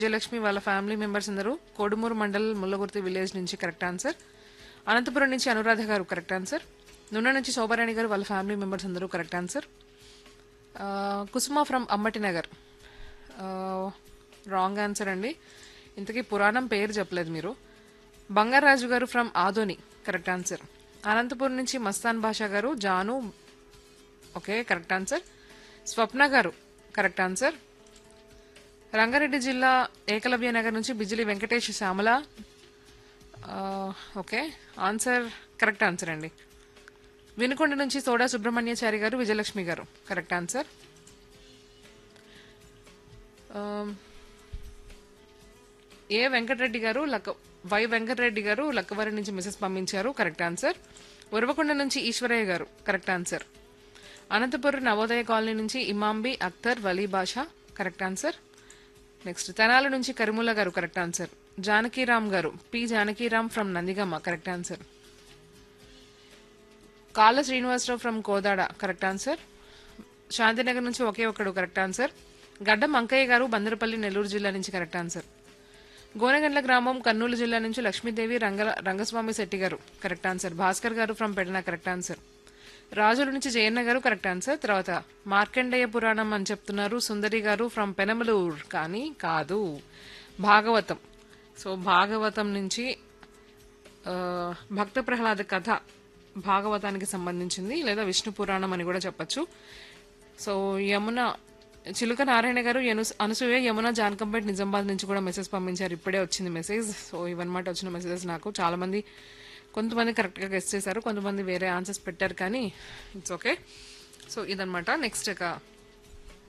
విజయలక్ష్మి వాళ్ళ family members అందరూ Kodumuru mandal Mullagurthi village నుంచి కరెక్ట్ ఆన్సర్ అనంతపురం నుంచి అనురాధ గారు కరెక్ట్ ఆన్సర్ నున్న నుంచి శోభారాణి గారు వాళ్ళ ఫ్యామిలీ మెంబర్స్ అందరూ కరెక్ట్ ఆన్సర్ ఆ, Kusuma from Ammati Nagar wrong answer అండి ఇంతకీ పురాణం పేరు చెప్పలేదు మీరు Bangaraju garu from Adoni correct answer Anantapuram నుంచి Mastan Basha garu Janu okay correct answer Swapna garu correct answer Rangareddy జిల్లా ఏకలవ్య నగర్ నుంచి బిజిలి వెంకటేష్ శ్యామల ఆ, ఓకే ఆన్సర్ కరెక్ట్ ఆన్సర్ అండి వినుకొండ నుంచి soda Subrahmanyachari garu Vijayalakshmi garu correct answer ఆమ్, ఏ వెంకటరెడ్డి గారు లక్క వై వెంకటరెడ్డి గారు లక్కవరి నుంచి మెసేజ్ పంపించారు కరెక్ట్ ఆన్సర్ ఉరవకొండ నుంచి Eshwaraiah garu correct answer Anantapuram Navodaya colony నుంచి Imambi Akhtar Vali Basha correct answer next Tenali నుంచి Karimulla garu correct answer Janakiram garu P Janakiram from Nandigama correct answer Kalla Srinivasarao from Kodad correct answer Shantinagar నుంచి ఒకే ఒకడు కరెక్ట్ ఆన్సర్ గడ్డం అంకయ్య గారు బందరపల్లి నెల్లూరు జిల్లా నుంచి కరెక్ట్ ఆన్సర్ గోనగండ్ల గ్రామం కర్నూలు జిల్లా నుంచి లక్ష్మీదేవి రంగ రంగస్వామి శెట్టి గారు కరెక్ట్ ఆన్సర్ భాస్కర్ గారు ఫ్రమ్ పెడన కరెక్ట్ ఆన్సర్ రాజుల నుంచి జయన్న గారు కరెక్ట్ ఆన్సర్ తర్వాత మార్కండేయ పురాణం అని చెప్తున్నారు సుందరి గారు ఫ్రమ్ పెనమలూర్ కానీ కాదు భాగవతం సో భాగవతం నుంచి ఆ, భక్త ప్రహ్లాద కథ భాగవతానికి సంబంధించింది లేదా విష్ణు పురాణం అని కూడా చెప్పొచ్చు సో యమున చిలుక నారాయణ గారు యను- అనసూయ యమున జానకంపేట్ నిజామాబాద్ నుంచి కూడా మెసేజ్ పంపించారు ఇప్పుడే వచ్చింది మెసేజ్ సో ఇవన్నమాట వచ్చిన మెసేజెస్ నాకు చాలా మంది కొంతమంది కరెక్ట్గా గెస్ట్ చేశారు కొంతమంది వేరే ఆన్సర్స్ పెట్టారు కానీ ఇట్స్ ఓకే సో ఇదనమాట నెక్స్ట్ ఇక